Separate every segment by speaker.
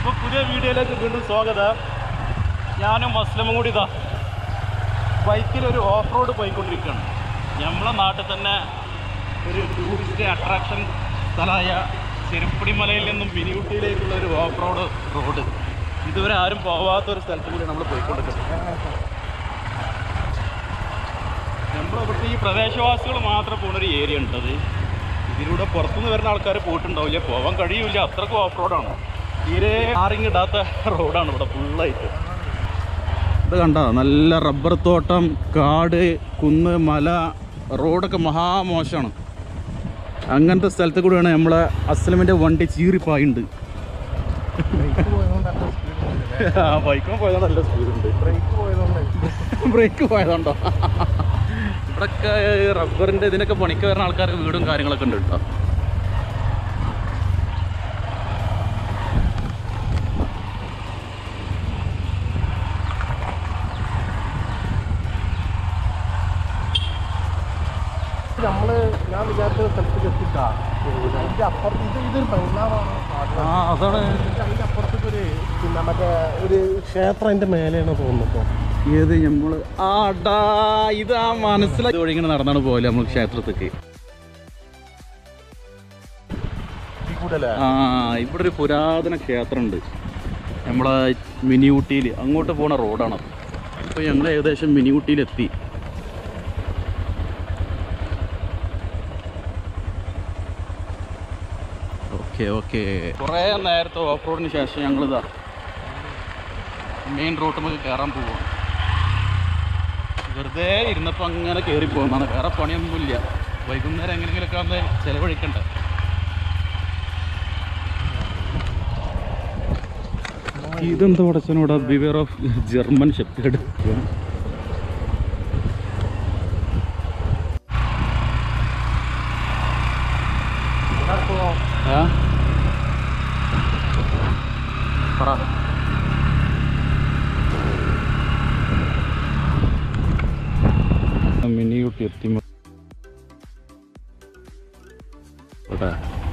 Speaker 1: അപ്പോൾ പുതിയ വീഡിയോയിലേക്ക് വീണ്ടും സ്വാഗതം ഞാനും മസ്ലമും കൂടി ഇതാ ബൈക്കിൽ ഒരു ഓഫ് റോഡ് പോയിക്കൊണ്ടിരിക്കുകയാണ് നമ്മളെ നാട്ടിൽ തന്നെ ഒരു ടൂറിസ്റ്റ് അട്രാക്ഷൻ സ്ഥലമായ ചെരുപ്പടി മലയിൽ നിന്നും മിനിയൂട്ടിയിലേക്കുള്ള ഒരു ഓഫ് റോഡ് റോഡ് ഇതുവരെ ആരും പോവാത്ത ഒരു സ്ഥലത്ത് കൂടി നമ്മൾ പോയിക്കൊണ്ടിരിക്കുന്നത് നമ്മളിവിടുത്തെ ഈ പ്രദേശവാസികൾ മാത്രം പോകുന്ന ഒരു ഏരിയ ഉണ്ട് അത് ഇതിലൂടെ പുറത്തുനിന്ന് വരുന്ന ആൾക്കാർ പോയിട്ടുണ്ടാവില്ല പോകാൻ കഴിയില്ല അത്രക്കും ഓഫ് റോഡാണ് തീരെ ആറിങ് ഇടാത്ത റോഡാണ് ഇവിടെ ഫുള്ളായിട്ട് ഇത് കണ്ട നല്ല റബ്ബർ തോട്ടം കാട് കുന്ന് മല റോഡൊക്കെ മഹാമോശമാണ് അങ്ങനത്തെ സ്ഥലത്ത് കൂടെയാണ് നമ്മളെ അസ്ലമിൻ്റെ വണ്ടി ചീറിപ്പായുണ്ട് ആ ബൈക്കും പോയതാണ് നല്ല സ്പീഡുണ്ട് ബ്രേക്ക് പോയതുണ്ടോ ഇവിടൊക്കെ റബ്ബറിൻ്റെ ഇതിനൊക്കെ പണിക്ക് വരുന്ന ആൾക്കാർക്ക് വീടും കാര്യങ്ങളൊക്കെ ഉണ്ട് കേട്ടോ
Speaker 2: നമ്മള് ഞാൻ വിചാരിച്ച സ്ഥലത്തേക്ക് എത്തിട്ടാ അതിന്റെ അപ്പുറത്ത് ഇത് ഇതൊരു ബംഗ്ലാവാണ്
Speaker 1: ആ അതാണ്
Speaker 2: അതിന്റെ അപ്പുറത്തേക്ക് ഒരു പിന്നെ മറ്റേ ഒരു ക്ഷേത്രം അതിന്റെ മേലെയാണ് തോന്നുന്നു
Speaker 1: ഏത് നമ്മൾ ആടാ ഇത് ആ മനസ്സിലായി വഴി ഇങ്ങനെ നടന്നാണ് പോകല്ലേ നമ്മൾ ക്ഷേത്രത്തേക്ക്
Speaker 2: ഈ കൂടെ അല്ലേ
Speaker 1: ആ ഇവിടെ ഒരു പുരാതന ക്ഷേത്രമുണ്ട് നമ്മളെ മിനി ഊട്ടിയിൽ അങ്ങോട്ട് പോണ റോഡാണ് അപ്പോൾ ഞങ്ങൾ ഏകദേശം മിനി ഊട്ടിയിലെത്തി ഓക്കെ ഓക്കെ കുറേ നേരത്തെ ഓഫ് റോഡിന് ശേഷം ഞങ്ങളിതാ മെയിൻ റോഡ് നമുക്ക് കയറാൻ പോവുകയാണ് വെറുതെ ഇരുന്നപ്പോൾ അങ്ങനെ കയറി പോകുന്നതാണ് വേറെ പണിയൊന്നുമില്ല വൈകുന്നേരം എങ്ങനെയെങ്കിലുമൊക്കെ വന്ന് ചിലവഴിക്കണ്ടേ ഇതെന്താ പടച്ചനോടാ ബിവർ ഓഫ് ജർമ്മൻ ഷെപ്പേഡ് പറ മിനി കുട്ടി എത്തി ഇവിടെ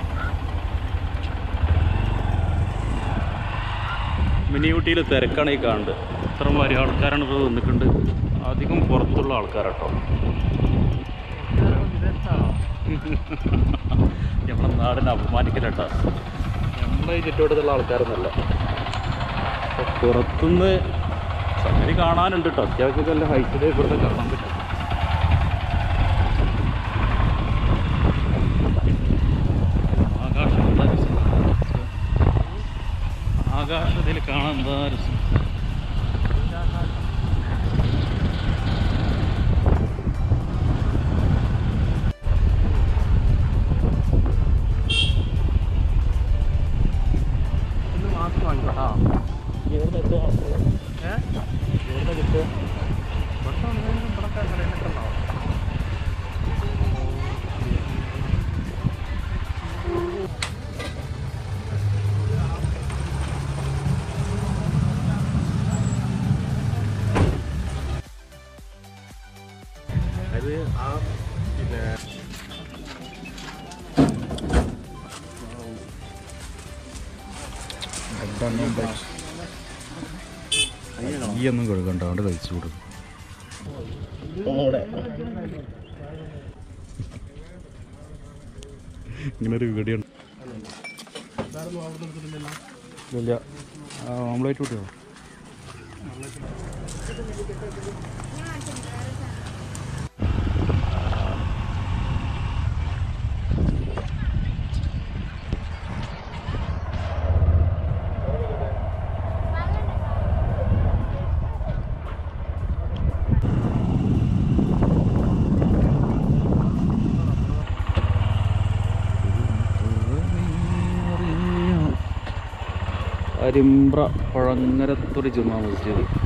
Speaker 1: മിനി ഊട്ടിയിൽ തിരക്കാണ് ഈ കാണുന്നത് ഇത്രമാതിരി ആൾക്കാരാണ് ഇപ്പോൾ നിൽക്കുന്നുണ്ട് അധികം പുറത്തുള്ള ആൾക്കാരാട്ടോ നമ്മളെ നാടിനെ അപമാനിക്കലട്ടോ നമ്മളെ ഈ ചുറ്റുവട്ടത്തുള്ള ആൾക്കാരൊന്നുമല്ല അപ്പോൾ പുറത്തുനിന്ന് സംഗതി കാണാനുണ്ട് കേട്ടോ അത്യാവശ്യം നല്ല ഹൈറ്റിൽ ഇവിടുത്തെ കാണാൻ പറ്റും ആകാശം എന്താ രസം. ആകാശത്തിൽ കാണാൻ എന്താ രസം
Speaker 2: ഒന്ന് മാസ്ക് വാങ്ങിക്കോട്ടാ
Speaker 1: എവിടെ എത്തുക
Speaker 2: ഏഹ്
Speaker 1: എവിടെ കിട്ടുക
Speaker 2: ഇവിടെ വന്നതിന് ഇവിടൊക്കെ കടയിലൊക്കെ ഉണ്ടാവും അത് ആ പിന്നെ
Speaker 1: ഈ ഒന്നും കൊടുക്കണ്ട അവിടെ കഴിച്ചു കൊടുക്കും ഇങ്ങനെ ഒരു വീഡിയോ ഉണ്ട്
Speaker 2: വേറൊന്നും അവിടെ നിർത്തില്ലല്ലോ
Speaker 1: ഇല്ല ഓംലേറ്റ് കൂട്ടിയോ അരിമ്പ്ര പഴങ്ങരത്തൊരു ജുമാ മസ്ജിദ്